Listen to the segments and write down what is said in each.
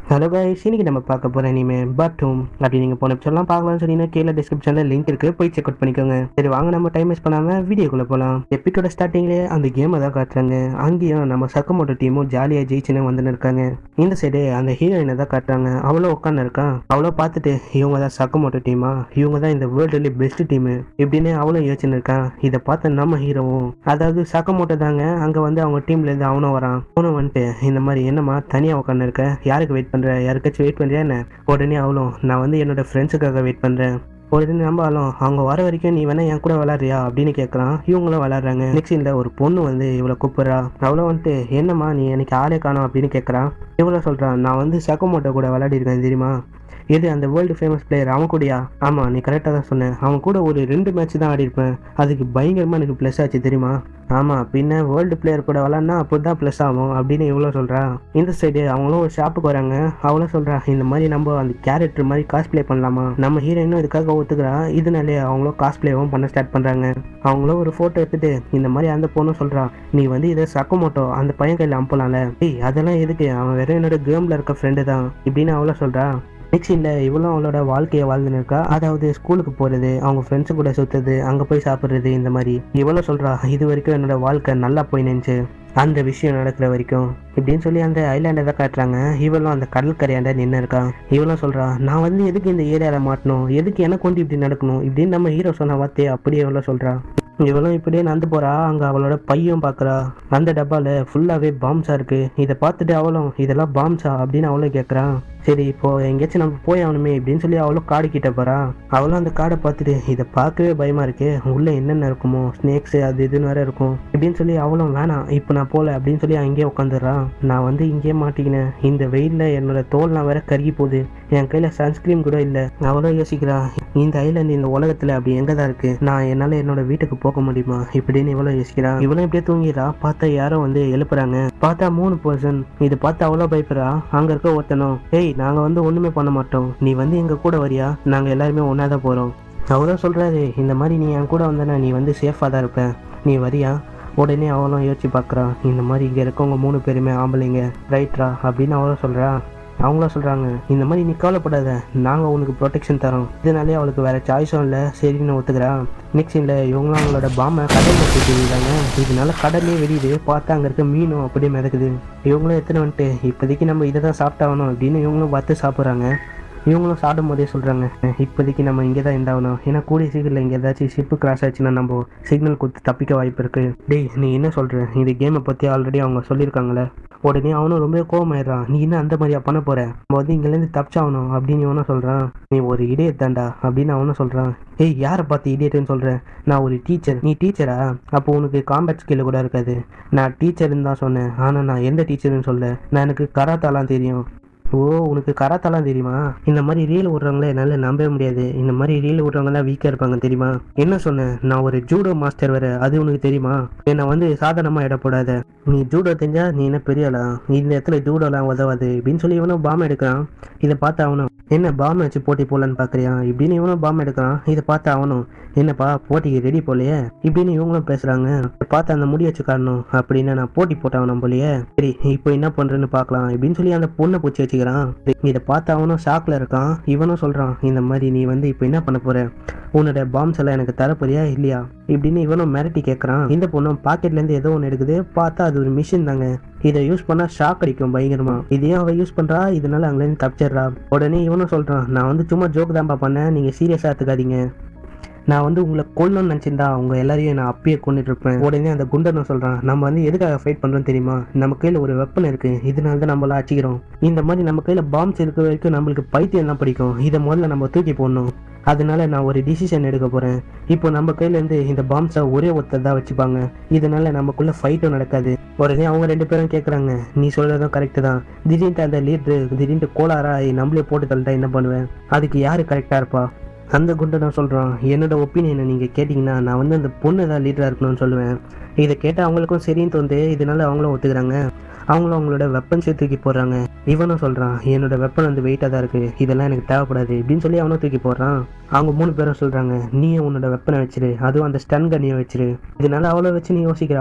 hello guys இன்னைக்கு நம்ம பார்க்க போகிற இனிமே பட்டும் அப்படி நீங்கள் போன எபிசோட்லாம் பார்க்கலாம்னு சொன்னீங்கன்னா கீழே டிஸ்கிரிப்ஷனில் லிங்க் இருக்குது போய் செக் அவுட் பண்ணிக்கோங்க சரி வாங்க நம்ம டைம் வேஸ்ட் பண்ணாமல் வீடியோக்குள்ளே போகலாம் எப்பிக்கோட ஸ்டார்டிங்லேயே அந்த கேமை தான் காட்டுறாங்க அங்கேயும் நம்ம சக்கமோட்டோ டீமும் ஜாலியாக ஜெயிச்சுன்னு வந்துன்னு இருக்காங்க இந்த சைடு அந்த ஹீரோயினை தான் காட்டுறாங்க அவ்வளோ உட்காந்து இருக்கான் அவ்வளோ பார்த்துட்டு இவங்க தான் சக்கமோட்டோ டீமா இவங்க தான் இந்த வேர்ல்டுலேயே பெஸ்ட் டீமு இப்படின்னு அவ்வளோ யோசிச்சுன்னு இருக்கான் இதை பார்த்த நம்ம ஹீரோவும் அதாவது சக்கமோட்டோ தாங்க அங்கே வந்து அவங்க டீம்லேருந்து அவனும் வரான் அவனும் வந்துட்டு இந்த மாதிரி என்னம்மா தனியாக உட்காந்து இருக்க யாருக்கு வெயிட் பண்ணுற யாருக்காச்சும் வெயிட் பண்ணுறியா என்ன உடனே அவளும் நான் வந்து என்னோட ஃப்ரெண்ட்ஸுக்காக வெயிட் பண்ணுறேன் உடனே நம்பாலும் அவங்க வர வரைக்கும் நீ வேணா என் கூட விளாட்றியா அப்படின்னு கேட்குறான் இவங்களும் விளாட்றாங்க நெக்ஸ்ட் இந்த ஒரு பொண்ணு வந்து இவளை கூப்பிட்றா அவளை வந்துட்டு என்னம்மா நீ எனக்கு ஆளே காணோம் அப்படின்னு கேட்குறான் இவ்வளோ சொல்கிறான் நான் வந்து சக்கமோட்டோ கூட விளையாடிருக்கேன் தெரியுமா எது அந்த வேர்ல்டு ஃபேமஸ் பிளேயர் அவன் கூடயா ஆமாம் நீ கரெக்டாக தான் சொன்னேன் அவன் கூட ஒரு ரெண்டு மேட்ச் தான் ஆடிருப்பேன் அதுக்கு பயங்கரமாக எனக்கு ப்ளஸ் ஆச்சு தெரியுமா ஆமாம் பின்ன வேர்ல்டு பிளேயர் கூட விளாட்னா அப்போ தான் ப்ளஸ் ஆகும் அப்படின்னு இவ்வளோ சொல்கிறா இந்த சைடு அவங்களும் ஒரு ஷாப்புக்கு வராங்க அவளும் சொல்கிறா இந்த மாதிரி நம்ம அந்த கேரக்டர் மாதிரி காஸ்ப்ளே பண்ணலாமா நம்ம ஹீரோயினும் இதுக்காக ஒத்துக்கிறா இதனாலே அவங்களும் காஸ்ப்ளேவும் பண்ண ஸ்டார்ட் பண்ணுறாங்க அவங்களும் ஒரு ஃபோட்டோ எடுத்துட்டு இந்த மாதிரி அந்த பொண்ணும் சொல்கிறா நீ வந்து இதை சக்கமோட்டோ அந்த பையன் கையில் அனுப்பலாம்ல ஏய் அதெல்லாம் எதுக்கு அவன் வெறும் என்னோட கேமில் இருக்க ஃப்ரெண்டு தான் இப்படின்னு அவளோ சொல்கிறா நெக்ஸ்ட் இல்லை இவளும் அவளோட வாழ்க்கையை வாழ்ந்துன்னு இருக்கா அதாவது ஸ்கூலுக்கு போகிறது அவங்க ஃப்ரெண்ட்ஸு கூட சுற்றுறது அங்கே போய் சாப்பிட்றது இந்த மாதிரி இவளும் சொல்கிறா இது வரைக்கும் என்னோட வாழ்க்கை நல்லா போய் நினச்சி அந்த விஷயம் நடக்கிற வரைக்கும் இப்படின்னு சொல்லி அந்த ஐலாண்டை தான் காட்டுறாங்க இவளும் அந்த கடற்கரையாண்ட நின்று இருக்கா இவளும் சொல்கிறா நான் வந்து எதுக்கு இந்த ஏரியாவில் மாட்டணும் எதுக்கு எனக்கு வந்து இப்படி நடக்கணும் இப்படின்னு நம்ம ஹீரோ சொன்ன வார்த்தையை அப்படியே இவ்வளோ சொல்கிறா இவளும் இப்படியே நடந்து போறா அங்க அவளோட பையும் பாக்குறா அந்த டப்பால ஃபுல்லாவே பாம்ஸா இருக்கு இதை பார்த்துட்டு அவளும் இதெல்லாம் பாம்ஸா அப்படின்னு அவளும் கேட்கறா சரி இப்போ எங்கேயாச்சும் நம்ம போய் ஆகணுமே அப்படின்னு சொல்லி அவளும் காடு கிட்ட போறா அவளும் அந்த காடை பார்த்துட்டு இதை பார்க்கவே பயமா இருக்கு உள்ள என்னென்ன இருக்குமோ ஸ்னேக்ஸ் அது இதுன்னு வேற இருக்கும் இப்படின்னு சொல்லி அவளும் வேணாம் இப்போ நான் போல அப்படின்னு சொல்லி அங்கேயே உட்காந்துடுறா நான் வந்து இங்கேயே மாட்டிக்கினேன் இந்த வெயில்ல என்னோட தோல்லாம் வேற கருகி போகுது என் கையில சன்ஸ்கிரீன் கூட இல்லை அவளும் யோசிக்கிறா இந்த ஐலாண்ட் இந்த உலகத்துல அப்படி எங்க தான் இருக்கு நான் என்னால என்னோட வீட்டுக்கு போக முடியுமா இப்படின்னு இவ்வளவு யோசிக்கிறா இவளும் இப்படியே தூங்கிடுறா பார்த்தா யாரோ வந்து எழுப்புறாங்க பார்த்தா மூணு பர்சன் இது பார்த்து அவ்வளோ பயப்படுறா அங்க இருக்க ஒருத்தனும் ஏய் நாங்க வந்து ஒண்ணுமே பண்ண மாட்டோம் நீ வந்து எங்க கூட வரியா நாங்க எல்லாருமே ஒன்னா தான் போறோம் அவரும் சொல்றாரு இந்த மாதிரி நீ என் கூட வந்தனா நீ வந்து சேஃபாக தான் இருப்ப நீ வரியா உடனே அவளும் யோசிச்சு பார்க்குறா இந்த மாதிரி இங்கே இருக்கவங்க மூணு பேருமே ஆம்பளைங்க ரைட்ரா அப்படின்னு அவளும் சொல்கிறா அவங்களும் சொல்கிறாங்க இந்த மாதிரி நீ கவலைப்படாத நாங்கள் உனக்கு ப்ரொடெக்ஷன் தரோம் இதனாலே அவளுக்கு வேறு சாய்ஸும் இல்லை சரின்னு ஒத்துக்கிறா நெக்ஸ்ட் இல்லை இவங்களும் அவங்களோட பாமை கடலில் தூக்கி விடுறாங்க இதனால கடல்லே வெடியுது பார்த்தா அங்கே இருக்க மீனும் அப்படியே மிதக்குது இவங்களும் எத்தனை வந்துட்டு இப்போதைக்கு நம்ம இதை தான் சாப்பிட்டாகணும் அப்படின்னு இவங்களும் பார்த்து சாப்பிட்றாங்க இவங்களும் சாப்பிடும் போதே சொல்கிறாங்க இப்போதைக்கு நம்ம இங்கே தான் இருந்தாகணும் ஏன்னா கூடிய சீக்கிரம் இங்கே ஏதாச்சும் ஷிப்பு கிராஸ் ஆச்சுன்னா நம்ம சிக்னல் கொடுத்து தப்பிக்க வாய்ப்பு இருக்குது டேய் நீ என்ன சொல்கிற இந்த கேமை பற்றி ஆல்ரெடி அவங்க சொல்லியிருக்காங்களே உடனே அவனும் ரொம்ப கோவமாயிடுறான் நீ என்ன அந்த மாதிரியா பண்ண போற நம்ம வந்து இங்கேருந்து தப்பிச்சாகணும் அப்படின்னு இவனும் சொல்கிறான் நீ ஒரு இடியட் தாண்டா அப்படின்னு அவனும் சொல்கிறான் ஏய் யாரை பார்த்து இடியட்னு சொல்கிறேன் நான் ஒரு டீச்சர் நீ டீச்சரா அப்போ உனக்கு காம்பேட் ஸ்கில் கூட இருக்காது நான் டீச்சர்னு தான் சொன்னேன் ஆனால் நான் எந்த டீச்சர்னு சொல்ல நான் எனக்கு கராத்தாலாம் தெரியும் ஓ உனக்கு கராத்தாலாம் தெரியுமா இந்த மாதிரி ரீல் விட்றவங்கள என்னால் நம்பவே முடியாது இந்த மாதிரி ரீல் விட்றவங்கலாம் வீக்காக இருப்பாங்க தெரியுமா என்ன சொன்னேன் நான் ஒரு ஜூடோ மாஸ்டர் வேற அது உனக்கு தெரியுமா என்னை வந்து சாதாரணமாக இடப்படாத நீ ஜூடோ தெரிஞ்சா நீ என்ன பெரியலா இந்த இடத்துல ஜூடோலாம் உதவாது அப்படின்னு சொல்லி இவனும் பாம் எடுக்கிறான் இதை பார்த்து அவனும் என்ன பாம் வச்சு போட்டி போடலான்னு பார்க்குறியா இப்படின்னு இவனும் பாம் எடுக்கிறான் இதை பார்த்து அவனும் என்னப்பா போட்டிக்கு ரெடி போலையே இப்படின்னு இவங்களும் பேசுறாங்க பார்த்து அந்த முடி வச்சு காரணம் அப்படின்னு நான் போட்டி போட்டவனும் போலயே சரி இப்போ என்ன பண்றேன்னு பார்க்கலாம் இப்படின்னு சொல்லி அந்த பொண்ணை பூச்சி வச்சுக்கிறான் இதை பார்த்து அவனும் ஷாக்ல இருக்கான் இவனும் சொல்றான் இந்த மாதிரி நீ வந்து இப்போ என்ன பண்ண போற உன்னோட பாம்ஸ் எல்லாம் எனக்கு தரப்போறியா இல்லையா இப்படின்னு இவனும் மிரட்டி கேட்கறான் இந்த பொண்ணும் பாக்கெட்ல இருந்து ஏதோ ஒன்று எடுக்குது பார்த்தா அது ஒரு மிஷின் தாங்க இதை யூஸ் பண்ணா ஷாக் அடிக்கும் பயங்கரமா இதையும் அவ யூஸ் பண்றா இதனால அங்கேருந்து தப்பிச்சிடுறா உடனே இவனும் சொல்றான் நான் வந்து சும்மா ஜோக் தான்ப்பா பண்ணேன் நீங்க சீரியஸா எடுத்துக்காதீங்க நான் வந்து உங்களை கொல்லணும்னு நினச்சிருந்தா அவங்க எல்லாரையும் நான் அப்பயே கொண்டுட்டு இருப்பேன் உடனே அந்த குண்டனும் சொல்கிறான் நம்ம வந்து எதுக்காக ஃபைட் பண்ணுறோம் தெரியுமா நம்ம கையில் ஒரு வெப்பன் இருக்குது இதனால தான் நம்மள அடிக்கிறோம் இந்த மாதிரி நம்ம கையில் பாம்ஸ் இருக்கிற வரைக்கும் நம்மளுக்கு பைத்தியம் தான் பிடிக்கும் இதை முதல்ல நம்ம தூக்கி போடணும் அதனால நான் ஒரு டிசிஷன் எடுக்க போகிறேன் இப்போ நம்ம கையிலேருந்து இந்த பாம்ஸை ஒரே ஒருத்தர் தான் வச்சுப்பாங்க இதனால நமக்குள்ள ஃபைட்டும் நடக்காது உடனே அவங்க ரெண்டு பேரும் கேட்குறாங்க நீ சொல்கிறதும் கரெக்டு தான் திடீர்னு அந்த லீட்ரு திடீர்னு கோளாரா நம்மளே போட்டு தள்ளிட்டா என்ன பண்ணுவேன் அதுக்கு யார் கரெக்டாக இருப்பா அந்த குண்டை நான் சொல்கிறான் என்னோட ஒப்பீனியனை நீங்கள் கேட்டிங்கன்னா நான் வந்து அந்த பொண்ணு தான் லீடராக இருக்கணும்னு சொல்லுவேன் இதை கேட்டால் அவங்களுக்கும் சரின்னு தோணுது இதனால அவங்களும் ஒத்துக்கிறாங்க அவங்களும் அவங்களோட வெப்பன்ஸை தூக்கி போடுறாங்க இவனும் சொல்கிறான் என்னோட வெப்பன் வந்து வெயிட்டாக தான் இருக்குது இதெல்லாம் எனக்கு தேவைப்படாது இப்படின்னு சொல்லி அவனும் தூக்கி போடுறான் அவங்க மூணு பேரும் சொல்கிறாங்க நீயும் உன்னோட வெப்பனை வச்சிரு அதுவும் அந்த ஸ்டன் கண்ணியை வச்சிரு இதனால அவ்வளோ வச்சு நீ யோசிக்கிறா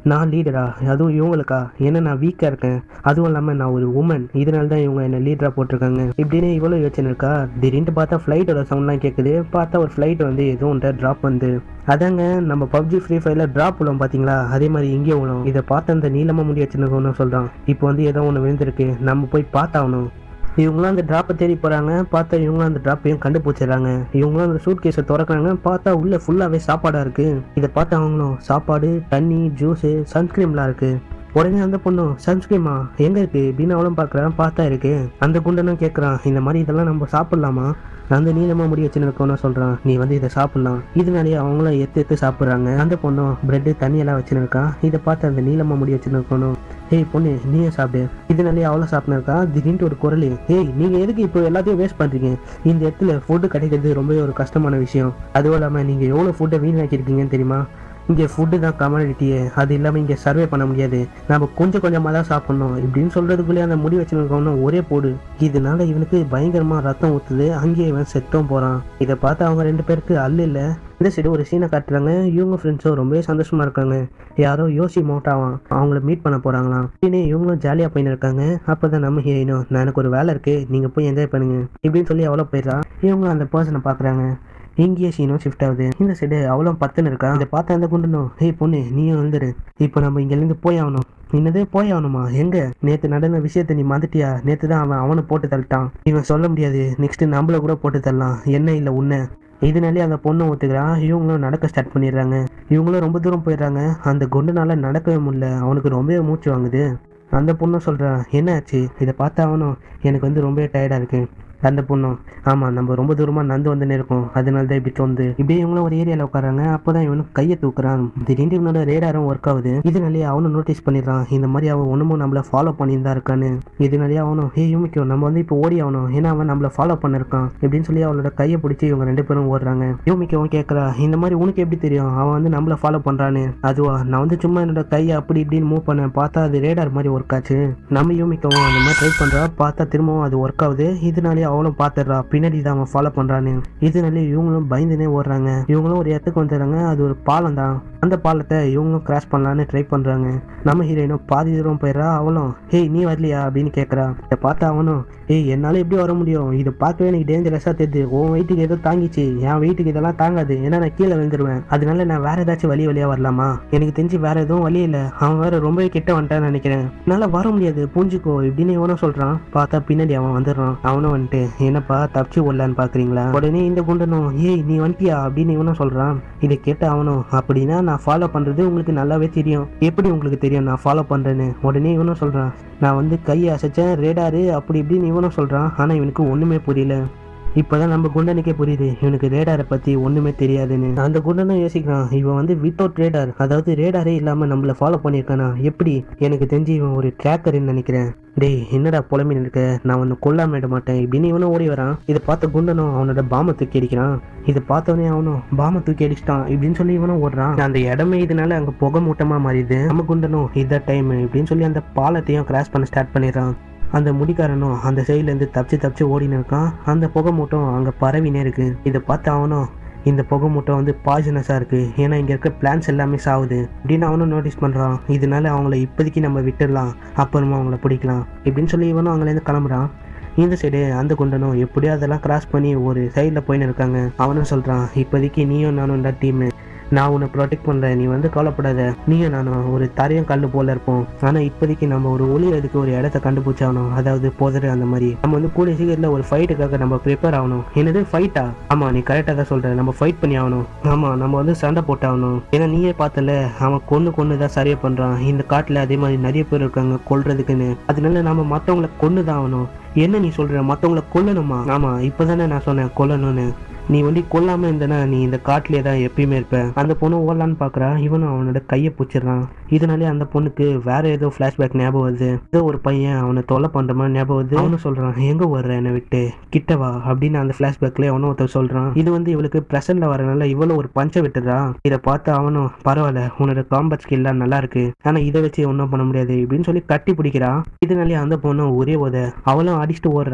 நான் லீடரா அதுவும் இவங்களுக்கா ஏன்னா நான் வீக்காக இருக்கேன் அதுவும் இல்லாமல் நான் ஒரு உமன் இதனால தான் இவங்க என்ன லீடராக போட்டிருக்காங்க இப்படின்னு இவ்வளோ யோசனை இருக்கா திடீர்னு பார்த்தா ஃப்ளைட்டோட சவுண்ட்லாம் கேட்குது பார்த்தா ஒரு ஃப்ளைட் வந்து எதுவும் ஒன்றை ட்ராப் வந்து அதாங்க நம்ம பப்ஜி ஃப்ரீ ஃபயரில் ட்ராப் விழும் பார்த்தீங்களா அதே மாதிரி இங்கே விழும் இதை பார்த்து அந்த நீளமாக முடி வச்சுருக்கோன்னு சொல்கிறான் இப்போ வந்து ஏதோ ஒன்று விழுந்திருக்கு நம்ம போய் பார்த்தாகணும் இவங்களாம் அந்த ட்ராப்பை தேடி போகிறாங்க பார்த்தா இவங்களும் அந்த ட்ராப்பையும் கண்டுபிடிச்சிடுறாங்க இவங்களும் அந்த சூட் கேஸை திறக்கிறாங்க பார்த்தா உள்ளே ஃபுல்லாகவே சாப்பாடாக இருக்குது இதை பார்த்து அவங்களும் சாப்பாடு தண்ணி ஜூஸு சன்ஸ்க்ரீம்லாம் இருக்குது உடனே அந்த பொண்ணும் சன்ஸ்கிரீமா எங்க இருக்கு அப்படின்னு அவளும் பார்க்கறான் பார்த்தா இருக்கு அந்த குண்டனும் கேட்குறான் இந்த மாதிரி இதெல்லாம் நம்ம சாப்பிடலாமா அந்த நீளமா முடி வச்சுன்னு சொல்றான் நீ வந்து இதை சாப்பிடலாம் இதனாலேயே அவங்களும் எத்து எத்து சாப்பிட்றாங்க அந்த பொண்ணும் பிரெட்டு தண்ணியெல்லாம் வச்சுன்னு இருக்கான் இதை பார்த்து அந்த நீளமா முடி வச்சுன்னு இருக்கணும் ஏய் பொண்ணு நீயே சாப்பிடு இதனாலேயே அவளும் சாப்பிட்டு இருக்கா திடீர்னு ஒரு குரல் ஏய் நீங்க எதுக்கு இப்போ எல்லாத்தையும் வேஸ்ட் பண்றீங்க இந்த இடத்துல ஃபுட்டு கிடைக்கிறது ரொம்பவே ஒரு கஷ்டமான விஷயம் அதுவும் இல்லாமல் நீங்க எவ்வளோ ஃபுட்டை வீணாக்கியிருக்கீங்கன்னு தெரியுமா இங்கே ஃபுட்டு தான் கமாடிட்டியே அது இல்லாமல் இங்கே சர்வே பண்ண முடியாது நம்ம கொஞ்சம் கொஞ்சமாக தான் சாப்பிட்ணும் இப்படின்னு சொல்கிறதுக்குள்ளே அந்த முடி வச்சுருக்கவனும் ஒரே போடு இதனால இவனுக்கு பயங்கரமாக ரத்தம் ஊற்றுது அங்கேயே இவன் செத்தும் போகிறான் இதை பார்த்து அவங்க ரெண்டு பேருக்கு அல்ல இல்லை இந்த சைடு ஒரு சீனை காட்டுறாங்க இவங்க ஃப்ரெண்ட்ஸும் ரொம்பவே சந்தோஷமா இருக்காங்க யாரோ யோசி மோட்டாவான் அவங்கள மீட் பண்ண போறாங்களாம் அப்படின்னு இவங்களும் ஜாலியாக போயின்னு இருக்காங்க அப்பதான் நம்ம ஹீரோயினும் நான் எனக்கு ஒரு வேலை இருக்கு நீங்க போய் என்ஜாய் பண்ணுங்க இப்படின்னு சொல்லி அவ்வளோ போயிடுறா இவங்களும் அந்த பர்சனை பார்க்குறாங்க இங்கேயே சீனும் ஷிஃப்ட் ஆகுது இந்த சைடு அவ்வளோ பத்துன்னு இருக்கா இதை பார்த்து அந்த குண்டனும் ஹேய் பொண்ணு நீயும் வந்துரு இப்போ நம்ம இங்கேருந்து போய் ஆகணும் என்னது போய் ஆகணுமா எங்க நேத்து நடந்த விஷயத்த நீ மறந்துட்டியா நேத்து தான் அவன் அவனை போட்டு தள்ளிட்டான் இவன் சொல்ல முடியாது நெக்ஸ்ட் நம்மள கூட போட்டு தள்ளலாம் என்ன இல்லை உன்னை இதனாலே அந்த பொண்ணை ஒத்துக்கிறான் இவங்களும் நடக்க ஸ்டார்ட் பண்ணிடுறாங்க இவங்களும் ரொம்ப தூரம் போயிடுறாங்க அந்த குண்டுனால நடக்கவே முடியல அவனுக்கு ரொம்பவே மூச்சு வாங்குது அந்த பொண்ணும் சொல்கிறான் என்ன ஆச்சு இதை பார்த்தா அவனும் எனக்கு வந்து ரொம்பவே டயர்டாக இருக்கு அந்த பொண்ணும் ஆமாம் நம்ம ரொம்ப தூரமாக நடந்து வந்துன்னு இருக்கோம் அதனால தான் இப்படி தோணுது இப்படியே இவங்களும் ஒரு ஏரியாவில் உட்காராங்க அப்போ தான் இவனும் கையை தூக்குறான் திடீர்னு இவனோட ரேடாரும் ஒர்க் ஆகுது இதனாலேயே அவனும் நோட்டீஸ் பண்ணிடுறான் இந்த மாதிரி அவன் ஒன்றுமும் நம்மளை ஃபாலோ பண்ணியிருந்தா இருக்கான்னு இதனாலேயே அவனும் ஹே யூமிக்கோ நம்ம வந்து இப்போ ஓடி ஆகணும் ஏன்னா அவன் நம்மளை ஃபாலோ பண்ணிருக்கான் இப்படின்னு சொல்லி அவளோட கையை பிடிச்சி இவங்க ரெண்டு பேரும் ஓடுறாங்க யூமிக்கவும் கேட்குறா இந்த மாதிரி உனக்கு எப்படி தெரியும் அவன் வந்து நம்மளை ஃபாலோ பண்ணுறான்னு அதுவா நான் வந்து சும்மா என்னோட கையை அப்படி இப்படின்னு மூவ் பண்ணேன் பார்த்தா அது ரேடார் மாதிரி ஒர்க் ஆச்சு நம்ம யூமிக்கவும் அந்த மாதிரி ட்ரை பண்ணுறா பார்த்தா திரும்பவும் அது ஒர்க் ஆகுது இதனாலேயே அவளும் பார்த்துடுறா பின்னாடி தான் அவன் ஃபாலோ பண்ணுறான்னு இதனாலே இவங்களும் பயந்துனே ஓடுறாங்க இவங்களும் ஒரு இடத்துக்கு வந்துடுறாங்க அது ஒரு பாலம் தான் அந்த பாலத்தை இவங்களும் கிராஸ் பண்ணலான்னு ட்ரை பண்ணுறாங்க நம்ம ஹீரோயினும் பாதி தூரம் போயிடுறா அவளும் ஹேய் நீ வரலையா அப்படின்னு கேட்குறா இதை பார்த்து அவனும் ஏய் என்னால் எப்படி வர முடியும் இதை பார்க்கவே எனக்கு டேஞ்சரஸாக தெரியுது உன் வெயிட்டுக்கு ஏதோ தாங்கிச்சு என் வெயிட்டுக்கு இதெல்லாம் தாங்காது ஏன்னா நான் கீழே விழுந்துருவேன் அதனால நான் வேற ஏதாச்சும் வழி வழியாக வரலாமா எனக்கு தெரிஞ்சு வேற எதுவும் வழி இல்லை அவன் வேற ரொம்பவே கிட்ட வந்துட்டான்னு நினைக்கிறேன் என்னால் வர முடியாது புரிஞ்சுக்கோ இப்படின்னு இவனும் சொல்கிறான் பார்த்தா பின்னாடி அவன் வந்துடுறான் அவனும் வந்துட்டு என்னப்பா தப்பிச்சு ஓடலான்னு பார்க்குறீங்களா உடனே இந்த குண்டனும் ஏய் நீ வந்துட்டியா அப்படின்னு இவனும் சொல்கிறான் இதை கேட்ட அவனும் அப்படின்னா நான் ஃபாலோ பண்ணுறது உங்களுக்கு நல்லாவே தெரியும் எப்படி உங்களுக்கு தெரியும் நான் ஃபாலோ பண்ணுறேன்னு உடனே இவனும் சொல்கிறான் நான் வந்து கையை அசைச்சேன் ரேடாரு அப்படி இப்படின்னு இவனும் சொல்கிறான் ஆனால் இவனுக்கு ஒன்றுமே புரியல இப்போதான் நம்ம குண்டனுக்கே புரியுது இவனுக்கு ரேடாரை பற்றி ஒன்றுமே தெரியாதுன்னு அந்த குண்டனும் யோசிக்கிறான் இவன் வந்து வித்தவுட் ரேடார் அதாவது ரேடாரே இல்லாமல் நம்மளை ஃபாலோ பண்ணியிருக்கானா எப்படி எனக்கு தெரிஞ்சு இவன் ஒரு ட்ராக்கர்னு நினைக்கிறேன் டேய் என்னடா புலம்பின்னு இருக்க நான் வந்து கொல்லாம விட மாட்டேன் இப்படின்னு இவனும் ஓடி வரான் இதை பார்த்த குண்டனும் அவனோட பாமை தூக்கி அடிக்கிறான் இதை பார்த்தவனே அவனும் பாமை தூக்கி அடிச்சிட்டான் இப்படின்னு சொல்லி இவனும் ஓடுறான் அந்த இடமே இதனால அங்கே புகை மூட்டமா மாறிடுது நம்ம குண்டனும் இதான் டைம் இப்படின்னு சொல்லி அந்த பாலத்தையும் கிராஸ் பண்ண ஸ்டார்ட் பண்ணிடுறான் அந்த முடிக்காரனும் அந்த சைட்லேருந்து தப்பிச்சு தப்பிச்சு ஓடின்னு இருக்கான் அந்த புகை மூட்டம் அங்கே பரவினே இருக்கு இதை பார்த்து அவனும் இந்த புகை மூட்டம் வந்து பாய்சனஸாக இருக்குது ஏன்னா இங்கே இருக்க பிளான்ஸ் எல்லாமே சாகுது அப்படின்னு அவனும் நோட்டீஸ் பண்ணுறான் இதனால அவங்கள இப்போதைக்கு நம்ம விட்டுடலாம் அப்புறமா அவங்கள பிடிக்கலாம் இப்படின்னு சொல்லி இவனும் அங்கேருந்து கிளம்புறான் இந்த சைடு அந்த குண்டனும் எப்படியோ அதெல்லாம் கிராஸ் பண்ணி ஒரு சைடில் போயின்னு இருக்காங்க அவனும் சொல்கிறான் இப்போதைக்கு நீயும் நானும் தான் டீமு நான் உன்னை ப்ரொடெக்ட் பண்ணுறேன் நீ வந்து கவலைப்படாத நீயும் நானும் ஒரு தரையும் கல் போல இருப்போம் ஆனால் இப்போதைக்கு நம்ம ஒரு ஒளியறதுக்கு ஒரு இடத்த கண்டுபிடிச்சாகணும் அதாவது போதரு அந்த மாதிரி நம்ம வந்து கூடிய சீக்கிரத்தில் ஒரு ஃபைட்டுக்காக நம்ம ப்ரிப்பேர் ஆகணும் என்னது ஃபைட்டா ஆமாம் நீ கரெக்டாக தான் சொல்கிற நம்ம ஃபைட் பண்ணி ஆகணும் ஆமாம் நம்ம வந்து சண்டை போட்டாகணும் ஏன்னா நீயே பார்த்தல அவன் கொன்று கொன்று தான் சரியாக பண்ணுறான் இந்த காட்டில் அதே மாதிரி நிறைய பேர் இருக்காங்க கொல்றதுக்குன்னு அதனால நம்ம மற்றவங்கள கொன்று தான் ஆகணும் என்ன நீ சொல்கிற மற்றவங்கள கொல்லணுமா ஆமாம் இப்போ தானே நான் சொன்னேன் கொல்லணும்னு நீ வந்து கொல்லாம இருந்தனா நீ இந்த காட்டிலே தான் எப்பயுமே இருப்ப அந்த பொண்ணு ஓடலான்னு பாக்குறா இவனும் அவனோட கையை பிடிச்சிடுறான் இதனாலே அந்த பொண்ணுக்கு வேற ஏதோ ஃபிளாஷ்பேக் ஞாபகம் வருது ஏதோ ஒரு பையன் அவனை தொல்லை பண்ற மாதிரி ஞாபகம் வருது அவனும் சொல்றான் எங்க வர்ற என்னை விட்டு கிட்டவா அப்படின்னு அந்த ஃபிளாஷ்பேக்ல அவனும் ஒருத்தர் சொல்றான் இது வந்து இவளுக்கு பிரசன்ட்ல வரனால இவ்வளவு ஒரு பஞ்ச விட்டுறா இதை பார்த்து அவனும் பரவாயில்ல உன்னோட காம்பட் ஸ்கில்லாம் நல்லா இருக்கு ஆனா இதை வச்சு ஒன்றும் பண்ண முடியாது இப்படின்னு சொல்லி கட்டி பிடிக்கிறா இதனாலே அந்த பொண்ணு ஒரே உத அவளும் அடிச்சுட்டு ஓடுறா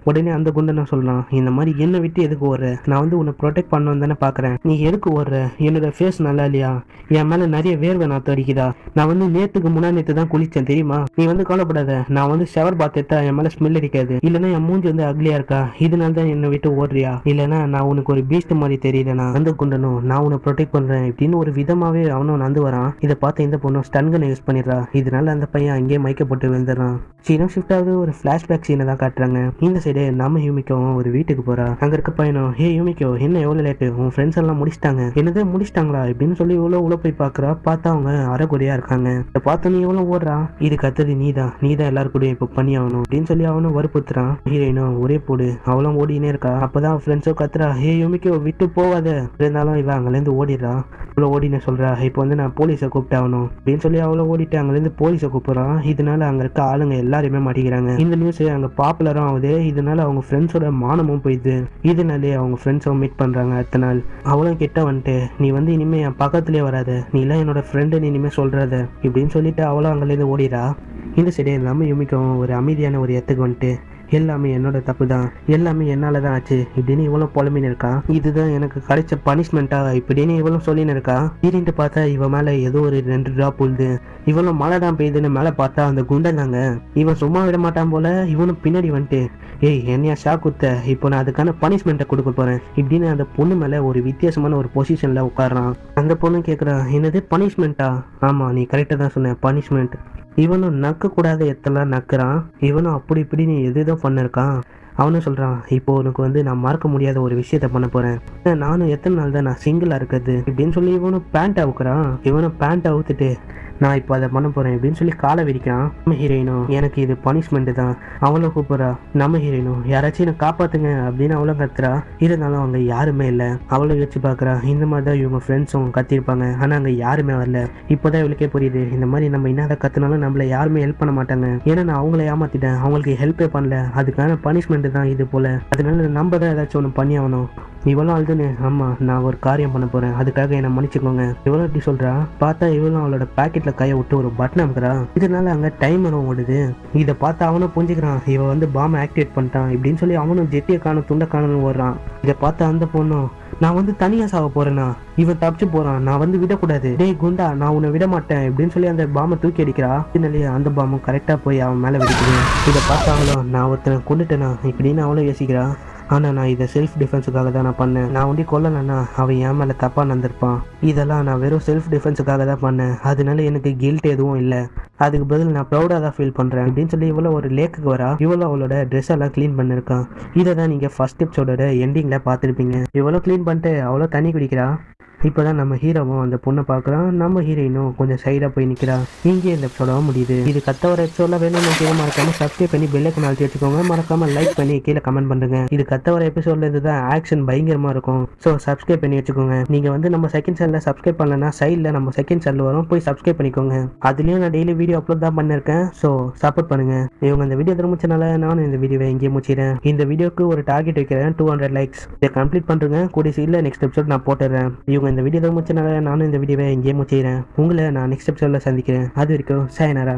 உடனே அந்த குண்டனை சொல்றான் இந்த மாதிரி என்னை விட்டு எதுக்கு ஓடுற நான் வந்து உன்னை ப்ரொடெக்ட் பண்ணணும் தானே பார்க்குறேன் நீ எதுக்கு ஓடுற என்னோட ஃபேஸ் நல்லா இல்லையா என் மேலே நிறைய வேர்வை நாற்று அடிக்குதா நான் வந்து நேத்துக்கு முன்னா நேத்து தான் குளிச்சேன் தெரியுமா நீ வந்து கவலைப்படாத நான் வந்து ஷவர் பாத் எடுத்தா என் மேலே ஸ்மெல் அடிக்காது இல்லைன்னா என் மூஞ்சி வந்து அக்லியா இருக்கா இதனால தான் என்னை விட்டு ஓடுறியா இல்லைன்னா நான் உனக்கு ஒரு பீஸ்ட் மாதிரி தெரியலனா அந்த குண்டனும் நான் உன்னை ப்ரொடெக்ட் பண்றேன் இப்படின்னு ஒரு விதமாவே அவனும் நந்து வரான் இதை பார்த்து இந்த பொண்ணும் ஸ்டன்கனை யூஸ் பண்ணிடுறா இதனால அந்த பையன் அங்கேயே மயக்கப்பட்டு விழுந்துடுறான் சீனம் ஷிஃப்ட் ஆகுது ஒரு ஃபிளாஷ்பேக் சீனை தான் காட்டுறாங்க இந்த சைடு நம்ம யூமிக்கவும் ஒரு வீட்டுக்கு போறா அங்க இருக்க பையனும் ஹே யூமிக்கோ என்ன எவ்வளவு லேட்டு உன் ஃப்ரெண்ட்ஸ் எல்லாம் முடிச்சிட்டாங்க என்னது முடிச்சிட்டாங்களா இப்படின்னு சொல்லி இவ்வளோ உள்ள போய் பார்க்கறா பார்த்தா அவங்க அரைக்குறையா இருக்காங்க இதை பார்த்து நீ எவ்வளோ ஓடுறா இது கத்தது நீ தான் நீ தான் எல்லாரும் கூட இப்போ பண்ணி ஆகணும் அப்படின்னு சொல்லி அவனும் வற்புறுத்துறான் ஹீரோயினும் ஒரே போடு அவளும் ஓடினே இருக்கா அப்பதான் ஃப்ரெண்ட்ஸோ கத்துறா ஹே யூமிக்கோ விட்டு போகாத இருந்தாலும் இவன் அங்கேருந்து ஓடிடுறா இவ்வளோ ஓடினு சொல்றா இப்போ வந்து நான் போலீஸை கூப்பிட்டாகணும் அப்படின்னு சொல்லி அவ்வளோ ஓடிட்டு அங்கேருந்து போலீஸை கூப்பிடுறான் இதனால அங்கே இருக்க ஆளுங்க எல்லாருமே மாட்டிக்கிறாங்க இந்த நியூஸ் அங்கே பாப்புலரும் ஆகுது இதனால அவங்க ஃப்ரெண்ட்ஸோட மானமும் போயிடுது இதனாலே அவங்க ஃப்ரெண்ட்ஸும் மீட் பண்ணுறாங்க அடுத்த நாள் அவளும் கிட்ட வந்துட்டு நீ வந்து இனிமே என் பக்கத்துலேயே வராத நீ எல்லாம் என்னோட ஃப்ரெண்டுன்னு இனிமே சொல்றாத இப்படின்னு சொல்லிட்டு அவளும் அங்கேருந்து ஓடிடா இந்த சைடு நம்ம யுமிக்கும் ஒரு அமைதியான ஒரு இடத்துக்கு வந்துட்டு எல்லாமே என்னோட தப்பு தான் எல்லாமே என்னால தான் ஆச்சு இப்படின்னு இவளும் புலம்பின்னு இருக்கா இதுதான் எனக்கு கிடைச்ச பனிஷ்மெண்ட்டா இப்படின்னு இவளும் சொல்லின்னு இருக்கா திடீர்னு பார்த்தா இவன் மேல ஏதோ ஒரு ரெண்டு ட்ராப் உழுது இவளும் மழை தான் பெய்யுதுன்னு மேலே பார்த்தா அந்த குண்டன் தாங்க இவன் சும்மா விட மாட்டான் போல இவனும் பின்னாடி வந்துட்டு ஏய் என்னையா ஷாக் குத்த இப்போ நான் அதுக்கான பனிஷ்மெண்ட்டை கொடுக்க போறேன் இப்படின்னு அந்த பொண்ணு மேல ஒரு வித்தியாசமான ஒரு பொசிஷன்ல உட்காடுறான் அந்த பொண்ணு கேட்குறா என்னது பனிஷ்மெண்ட்டா ஆமா நீ கரெக்டாக தான் சொன்ன பனிஷ்மெண்ட் இவனும் நக்கக்கூடாத எத்தெல்லாம் நக்குறான் இவனும் அப்படி இப்படின்னு எது எதோ பண்ணிருக்கான் அவனும் சொல்கிறான் இப்போ உனக்கு வந்து நான் மறக்க முடியாத ஒரு விஷயத்த பண்ண போகிறேன் நானும் எத்தனை நாள் தான் நான் சிங்கிளாக இருக்கிறது இப்படின்னு சொல்லி இவனும் பேண்ட் அவுக்குறான் இவனும் பேண்ட் அவுத்துட்டு நான் இப்போ அதை பண்ண போகிறேன் அப்படின்னு சொல்லி காலை விரிக்கிறான் நம்ம ஹீரோயினும் எனக்கு இது பனிஷ்மெண்ட்டு தான் அவளும் கூப்பிட்றா நம்ம ஹீரோயினும் யாராச்சும் என்னை காப்பாற்றுங்க அப்படின்னு அவளும் கத்துறா இருந்தாலும் அங்கே யாருமே இல்லை அவளும் யோசிச்சு பார்க்குறா இந்த மாதிரி தான் இவங்க ஃப்ரெண்ட்ஸும் கத்திருப்பாங்க ஆனால் அங்கே யாருமே வரல இப்போதான் இவளுக்கே புரியுது இந்த மாதிரி நம்ம என்னதான் கத்துனாலும் நம்மள யாருமே ஹெல்ப் பண்ண மாட்டாங்க ஏன்னா நான் அவங்கள ஏமாத்திட்டேன் அவங்களுக்கு ஹெல்ப்பே பண்ணல அதுக்கான பனிஷ்மெண்ட் தான் இது போல அதனால நம்ம தான் ஏதாச்சும் ஒன்று பண்ணி ஆகணும் இவளும் அழுதுன்னு ஆமா நான் ஒரு காரியம் பண்ண போறேன் அதுக்காக என்னை மன்னிச்சுக்கோங்க இவளும் இப்படி சொல்றா பார்த்தா இவளும் அவளோட பாக்கெட்ல கையை விட்டு ஒரு பட்டன் அமுக்குறா இதனால அங்க டைமரும் ஓடுது இதை பார்த்து அவனும் புரிஞ்சுக்கிறான் இவன் வந்து பாம் ஆக்டிவேட் பண்ணிட்டான் இப்படின்னு சொல்லி அவனும் ஜெட்டியை காணும் துண்டை காணும்னு ஓடுறான் இதை பார்த்து அந்த பொண்ணும் நான் வந்து தனியா சாக போறேனா இவன் தப்பிச்சு போறான் நான் வந்து விடக்கூடாது டேய் குண்டா நான் உன்னை விட மாட்டேன் இப்படின்னு சொல்லி அந்த பாமை தூக்கி அடிக்கிறா இதனாலேயே அந்த பாமும் கரெக்டா போய் அவன் மேல வெடிக்குது இதை பார்த்தாங்களோ நான் ஒருத்தனை கொண்டுட்டேனா இப்படின்னு அவளும் யோசிக்கிறா ஆனால் நான் இதை செல்ஃப் டிஃபென்ஸுக்காக தான் நான் பண்ணேன் நான் ஒண்டி கொல்லலைன்னா அவன் என் மேலே தப்பாக நடந்திருப்பான் இதெல்லாம் நான் வெறும் செல்ஃப் டிஃபென்ஸுக்காக தான் பண்ணேன் அதனால எனக்கு கில்ட் எதுவும் இல்லை அதுக்கு பதில் நான் ப்ரௌடாக தான் ஃபீல் பண்ணுறேன் அப்படின்னு சொல்லி இவ்வளோ ஒரு லேக்குக்கு வரா இவ்வளோ அவளோட ட்ரெஸ் எல்லாம் க்ளீன் பண்ணிருக்கான் இதை தான் நீங்கள் ஃபர்ஸ்ட் எபிசோடோட எண்டிங்கில் பார்த்துருப்பீங்க இவ்வளோ க்ளீன் பண்ணிட்டு அவ்வளோ தண்ணி குடிக்கிறா இப்போ தான் நம்ம ஹீரோவும் அந்த பொண்ணை பார்க்குறான் நம்ம ஹீரோயினும் கொஞ்சம் சைடாக போய் நிற்கிறா இங்கே இந்த எபிசோடவும் முடியுது இது கத்த ஒரு எபிசோடில் வேணும்னு கீழே மறக்காம சப்ஸ்கிரைப் பண்ணி பெல்லைக்கு நாள் வச்சுக்கோங்க மறக்காம லைக் பண்ணி கீழே கமெண்ட் பண்ணுங்க இது கத்த ஒரு எபிசோட்ல இருந்து தான் ஆக்ஷன் பயங்கரமாக இருக்கும் ஸோ சப்ஸ்கிரைப் பண்ணி வச்சுக்கோங்க நீங்கள் வந்து நம்ம செகண்ட் சேனலில் சப்ஸ்கிரைப் பண்ணலன்னா சைடில் நம்ம செகண்ட் சேனல் வரும் போய் சப்ஸ்கிரைப் பண்ணிக்கோங்க அதுலேயும் நான் டெய்லி வீடியோ அப்லோட் தான் பண்ணிருக்கேன் ஸோ சப்போர்ட் பண்ணுங்க இவங்க இந்த வீடியோ திரும்பிச்சனால நானும் இந்த வீடியோவை இங்கே முடிச்சிடுறேன் இந்த வீடியோக்கு ஒரு டார்கெட் வைக்கிறேன் டூ ஹண்ட்ரட் லைக்ஸ் இதை கம்ப்ளீட் பண்ணுறேங்க கூடிய சீக்கிரம் நெக்ஸ்ட் எபிசோட் நான் போட்டுறேன் இவங்க இந்த வீடியோ திரும்பிச்சனால நானும் இந்த வீடியோவை இங்கே முடிச்சிடுறேன் உங்களை நான் நெக்ஸ்ட் எபிசோடில் சந்திக்கிறேன் அது வரைக்கும் சாயனாரா